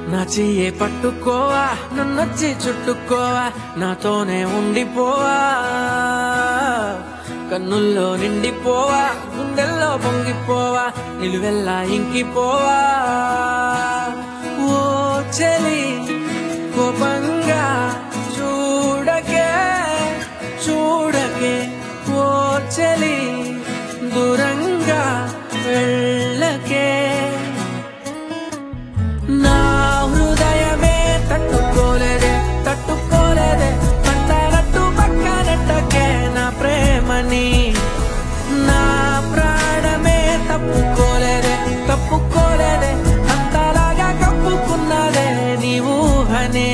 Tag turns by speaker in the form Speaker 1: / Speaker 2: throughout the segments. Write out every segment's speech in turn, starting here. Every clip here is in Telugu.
Speaker 1: నా చెయ్యే పట్టుకోవా నన్నొచ్చి చుట్టుకోవా నాతోనే ఉండిపోవా కన్నుల్లో నిండిపోవా గుండెల్లో పొంగిపోవా నిలువెల్లా ఇంకిపోవా ఓ చెలి కోపంగా చూడకే చూడకే ఓ చెలి దూరంగా వెళ్ళకే నా హృదయమే తట్టుకోలేదే తట్టుకోలేదే పంటనట్టు పక్కనట్టకే నా ప్రేమని నా ప్రాణమే తప్పుకోలేదే తప్పుకోలేదే అంతలాగా కప్పుకున్నదే నీ ఊహనే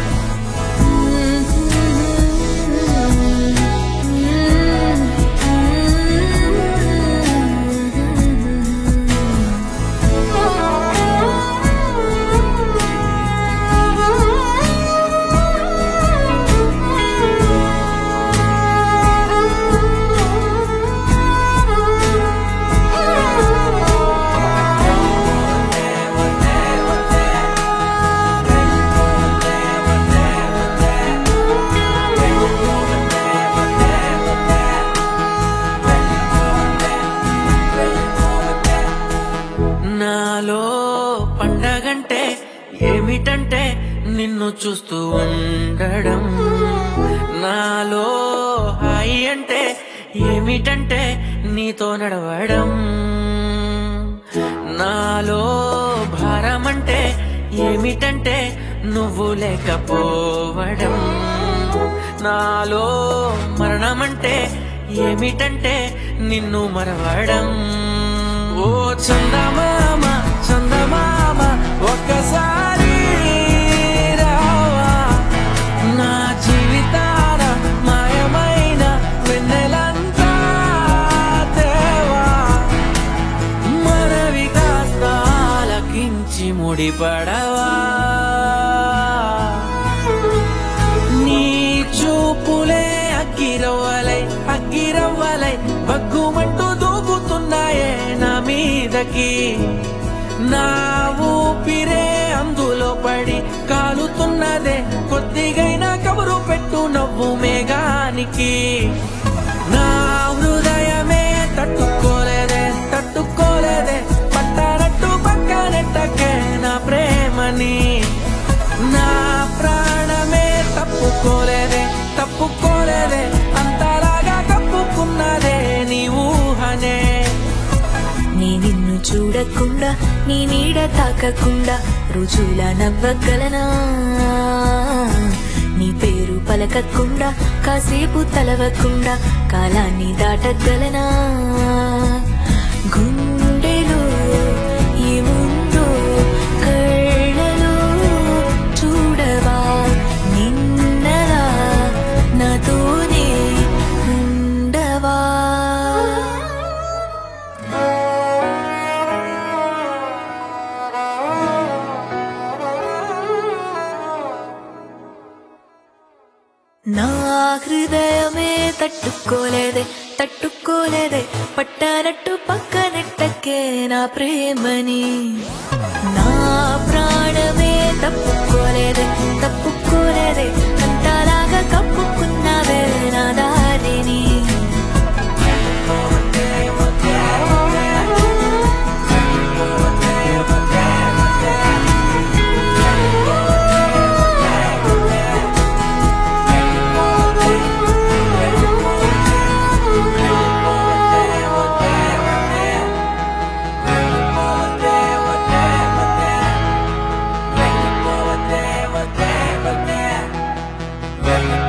Speaker 1: నాలో పండగంటే ఏమిటంటే నిన్ను చూస్తూ ఉండడం నాలో హాయి అంటే ఏమిటంటే నీతో నడవడం నాలో భారం అంటే ఏమిటంటే నువ్వు లేకపోవడం నాలో మరణమంటే ఏమిటంటే నిన్ను మరవడం ఓ చందమామ చందమామ ఒక్కసారి రావా నా జీవితాన మాయమైన వెన్నెలంతా తేవా మనవి కాస్త ఆలకించి ముడిపడవా నీ చూపులే అగ్గిరవ్వలై అగ్గిరవ్వలై బగ్గుమంటూ దూకుతున్నాయే నా మీదకి నా ఊపిరే అందులో పడి కాలుతున్నదే కొద్దిగైనా కబురు పెట్టు నవ్వు మేఘానికి నా హృదయమే తట్టుకోలేదే తట్టుకోలేదే పట్టారట్టు పక్కనెట్టకే నా ప్రేమని నా ప్రాణమే తప్పుకోలేదే తప్పుకోలేదే అంతలాగా కప్పుకున్నదే నీ ఊహనే
Speaker 2: నీ నిన్ను చూడకుండా నీ నీడ తాకకుండా రుజుల నవ్వగలనా నీ పేరు పలకకుండా కాసేపు తలవకుండా కాలాన్ని దాటగలనా గుండెలో ఏముందో కళ్ళలో చూడవా నిన్నలా నాతోనే ఉండవా నా హృదయమే తట్టుకోలేదే తట్టుకోలేదే పట్టనట్టు పక్కనెట్టకే నా ప్రేమని నా ప్రాణమే తప్పుకోలేదే తప్పుకోలేదే అంతలాగా కప్పుకున్నదే నా దారిని
Speaker 1: Yeah.